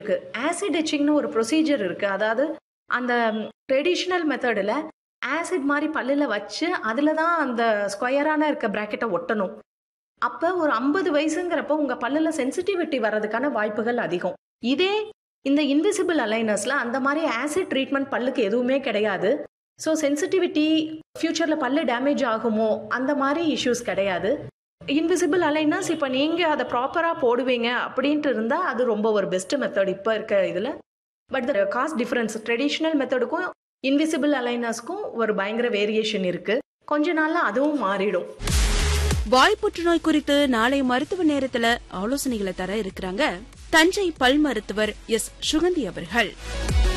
இருக்கு ஆசிட் எச்சிங்னு ஒரு ப்ரொசீஜர் இருக்கு அதாவது அந்த ட்ரெடிஷ்னல் மெத்தடில் ஆசிட் மாதிரி பல்லில் வச்சு அதில் தான் அந்த ஸ்கொயரான இருக்க ப்ராக்கெட்டை ஒட்டணும் அப்போ ஒரு ஐம்பது வயசுங்கிறப்போ உங்கள் பல்லில் சென்சிட்டிவிட்டி வர்றதுக்கான வாய்ப்புகள் அதிகம் இதே இந்த இன்விசிபிள் அலைனர்ஸில் அந்த மாதிரி ஆசிட் ட்ரீட்மெண்ட் பல்லுக்கு எதுவுமே கிடையாது ஸோ சென்சிட்டிவிட்டி ஃப்யூச்சரில் பல்லு டேமேஜ் ஆகுமோ அந்த மாதிரி இஷ்யூஸ் கிடையாது இன்விசிபிள் அலைனர்ஸ் இப்போ நீங்கள் அதை ப்ராப்பராக போடுவீங்க அப்படின்ட்டு இருந்தால் அது ரொம்ப ஒரு பெஸ்ட் மெத்தட் இப்போ இருக்க இதில் but the cost difference traditional மெத்தடுக்கும் இன்விசிபிள் அலைனர்ஸ்க்கும் ஒரு பயங்கர வேரியேஷன் இருக்குது கொஞ்ச நாளில் அதுவும் மாறிடும் வாய் புற்றுநோய் குறித்து நாளை மருத்துவ நேரத்துல ஆலோசனைகளை தர இருக்கிறாங்க தஞ்சை பல் மருத்துவர் எஸ் சுகந்தி அவர்கள்